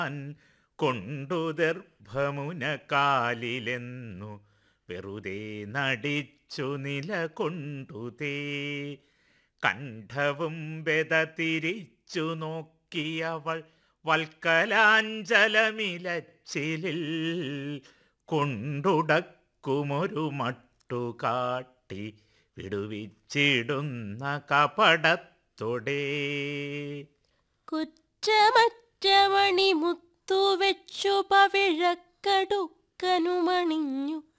കൊണ്ടു ദർഭമുന കാലിലെന്നു വെറുതെ നടിച്ചു നില കൊണ്ടുതേ കണ്ഠവും ബെത തിരിച്ചു നോക്കിയവൾ വൽക്കലാഞ്ചലമിലച്ചിലിൽ കൊണ്ടുടക്കുമൊരു മട്ടുകാട്ടി വിടുവിച്ചിടുന്ന കപടത്തൊടേ കുറ്റമറ്റമണി മുത്തുവെച്ചു പവിഴക്കടുക്കനുമണിഞ്ഞു